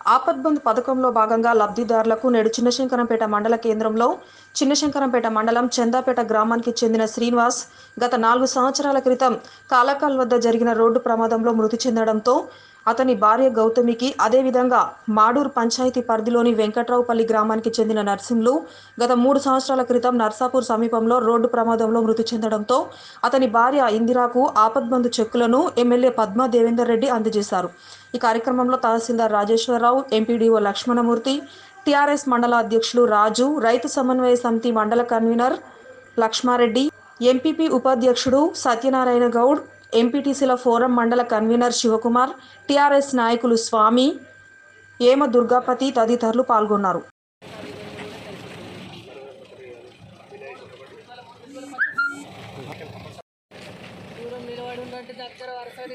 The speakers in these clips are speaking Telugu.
ఆపద్బంద్ పథకంలో భాగంగా లబ్ధిదారులకు నేడు చిన్నశంకరంపేట మండల కేంద్రంలో చిన్నశంకరంపేట మండలం చందాపేట గ్రామానికి చెందిన శ్రీనివాస్ గత నాలుగు సంవత్సరాల క్రితం కాలకాల్ వద్ద జరిగిన రోడ్డు ప్రమాదంలో మృతి చెందడంతో అతని భార్య గౌతమికి అదేవిధంగా మాడూరు పంచాయతీ పరిధిలోని వెంకట్రావుపల్లి గ్రామానికి చెందిన నర్సింహులు గత మూడు సంవత్సరాల క్రితం నర్సాపూర్ సమీపంలో రోడ్డు ప్రమాదంలో మృతి చెందడంతో అతని భార్య ఇందిరాకు ఆపద్బంధు చెక్కులను ఎమ్మెల్యే పద్మా దేవేందర్ రెడ్డి అందజేశారు ఈ కార్యక్రమంలో తహసీల్దార్ రాజేశ్వరరావు ఎంపీడీఓ లక్ష్మణమూర్తి టీఆర్ఎస్ మండల అధ్యక్షులు రాజు రైతు సమన్వయ సమితి మండల కన్వీనర్ లక్ష్మారెడ్డి ఎంపీపీ ఉపాధ్యక్షుడు సత్యనారాయణ గౌడ్ ఎంపీటీసీల ఫోరం మండల కన్వీనర్ శివకుమార్ టీఆర్ఎస్ నాయకులు స్వామి ఏమ దుర్గాపతి తదితరులు పాల్గొన్నారు దూరం నిలబడి ఉన్నట్టు దగ్గర వరుస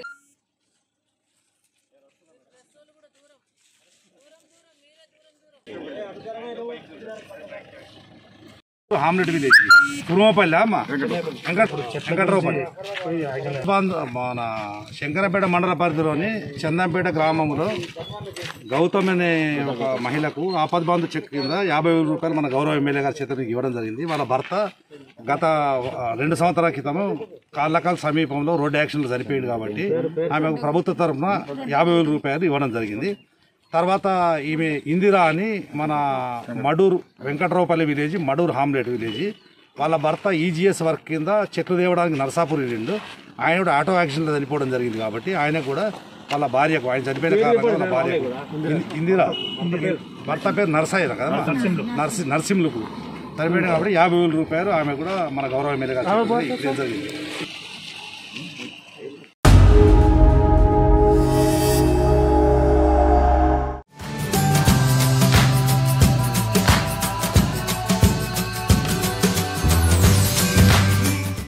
హామ్లెట్ విలేజ్ కురుమపల్లి అమ్మ వెంకట్రావుపల్లి బాంధ- మన శంకరపేట మండల పరిధిలోని చందంపేట గ్రామంలో గౌతమ్ అనే ఒక మహిళకు ఆపద్బాంధు చెక్ కింద యాభై వేల రూపాయలు మన గౌరవ ఎమ్మెల్యే గారి చేతులకు ఇవ్వడం జరిగింది వాళ్ళ భర్త గత ఆ, రెండు సంవత్సరాల క్రితం కాళ్ళకాల సమీపంలో రోడ్డు యాక్సిడెంట్లో చనిపోయింది కాబట్టి ఆమెకు ప్రభుత్వ తరఫున యాభై వేల రూపాయలు ఇవ్వడం జరిగింది తర్వాత ఈమె ఇందిరా అని మన Maduru Venkatraopalli village Maduru hamlet village వాళ్ళ భర్త ఈజీఎస్ వర్క్ కింద చెట్లు తేవడానికి నరసాపూర్ వెళ్ళిండు ఆయన కూడా ఆటో యాక్సిడెంట్లో చనిపోవడం జరిగింది కాబట్టి ఆయన కూడా వాళ్ళ భార్యకు ఆయన చనిపోయిన కారణంగా వాళ్ళ భార్యకు ఇన్- ఇందిరా భర్త పేరు నరసయ్య కదా నర్సి నరసింహులకు చనిపోయిన కాబట్టి యాభై వేల రూపాయలు ఆమె కూడా మన గౌరవ ఎమ్మెల్యే గారు చెప్పినట్టు ఇవ్వడం జరిగింది